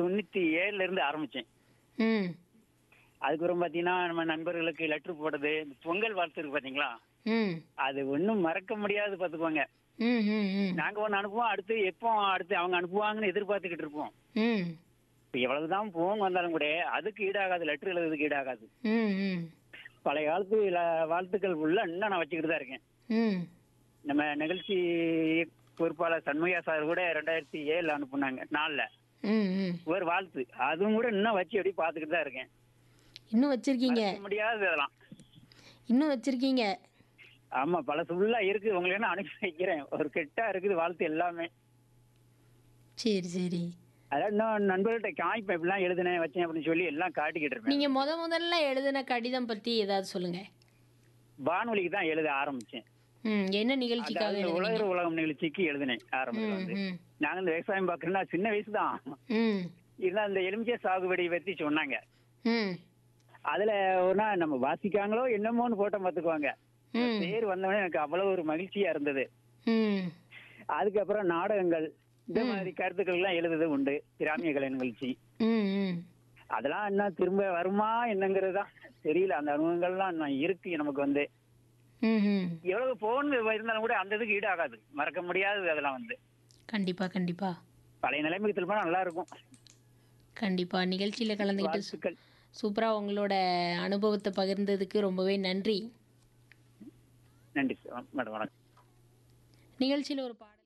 தொண்ணூத்தி ஏழுல இருந்து ஆரம்பிச்சேன் ம் அதுக்கப்புறம் பாத்தீங்கன்னா நம்ம நண்பர்களுக்கு லெட்டர் போடுறது இந்த பொங்கல் வாழ்த்து இருக்கு பாத்தீங்களா ம் அது ஒண்ணும் மறக்க முடியாது பாத்துக்கோங்க ம் ம் ம் நாங்க ஒண்ணு அனுப்புவோம் அடுத்து எப்போ அடுத்து அவங்க அனுப்புவாங்கன்னு எதிர்பார்த்துக்கிட்டு இருப்போம் ம் இப்ப எவ்வளவுதான் போன் வந்தாலும் கூட அதுக்கு ஈடாகாது லெட்டர் எழுதுறதுக்கு ஈடாகாது ம் ம் பழைய காலத்து ல- வாழ்த்துக்கள் உள்ள இன்னும் நான் வச்சுக்கிட்டு தான் இருக்கேன் ம் நம்ம நிகழ்ச்சி பொறுப்பாளர் சண்முகா சார் கூட ரெண்டாயிரத்தி ஏழுல அனுப்புனாங்க நாலுல ம் ம் ஒரு வாழ்த்து அதுவும் கூட இன்னும் வச்சு அப்படியே பார்த்துக்கிட்டு தான் இருக்கேன் இன்னும் வச்சிருக்கீங்க மறக்க முடியாது அதெல்லாம் இன்னும் வச்சிருக்கீங்க ஆமா பழசு ஃபுல்லா இருக்கு உங்களுக்கு நான் அனுப்பி வைக்கிறேன் ஒரு கெட்டா இருக்குது வாழ்த்து எல்லாமே சரி சரி அதான் இன்னும் நண்பர்கள்ட்ட காய்ப்பேன் இப்படிலாம் எழுதினேன் வச்சேன் அப்படின்னு சொல்லி எல்லாம் காட்டிக்கிட்டு இருப்பேன் நீங்க முத முதல்ல எழுதின கடிதம் பத்தி ஏதாவது சொல்லுங்க வானொலிக்கு தான் எழுத ஆரம்பிச்சேன் ம் என்ன நிகழ்ச்சிக்காக அதாவது எழுதுனீங்க உலக உலகம் நிகழ்ச்சிக்கு எழுதினேன் ஆரம்பத்துல ம் வந்து ம் நாங்க இந்த விவசாயம் பாக்குறேன்னா சின்ன வயசு தான் ம் இருந்தா அந்த எலுமிச்சை சாகுபடி பத்தி சொன்னாங்க ம் அதுல ஒன்னா நம்ம வாசிக்காங்களோ என்னமோன்னு போட்டோ பாத்துக்குவாங்க ம் பேர் வந்தவொடனே எனக்கு அவ்வளவு ஒரு மகிழ்ச்சியா இருந்தது ம் அதுக்கப்புறம் நாடகங்கள் இந்த மாதிரி கருத்துக்கள் எல்லாம் எழுதுறது உண்டு கிராமிய கலை நிகழ்ச்சி ம் ம் அதெல்லாம் என்ன திரும்ப வருமா என்னங்கிறது தான் தெரியல அந்த அனுபவங்கள்லாம் இன்னும் இருக்கு நமக்கு வந்து ம் ம் எவ்வளவு போன் இருந்தாலும் கூட அந்த இதுக்கு ஈடாகாது மறக்க முடியாது அதெல்லாம் வந்து கண்டிப்பா கண்டிப்பா பழைய நிலைமைக்கு திரும்ப நல்லா இருக்கும் கண்டிப்பா நிகழ்ச்சியில கலந்துக்கிட்டு வாழ்த்துக்கள் சூப்பரா உங்களோட அனுபவத்தை பகிர்ந்ததுக்கு ரொம்பவே நன்றி நன்றி சார் மேடம் வணக்கம் நிகழ்ச்சியில ஒரு பாடல்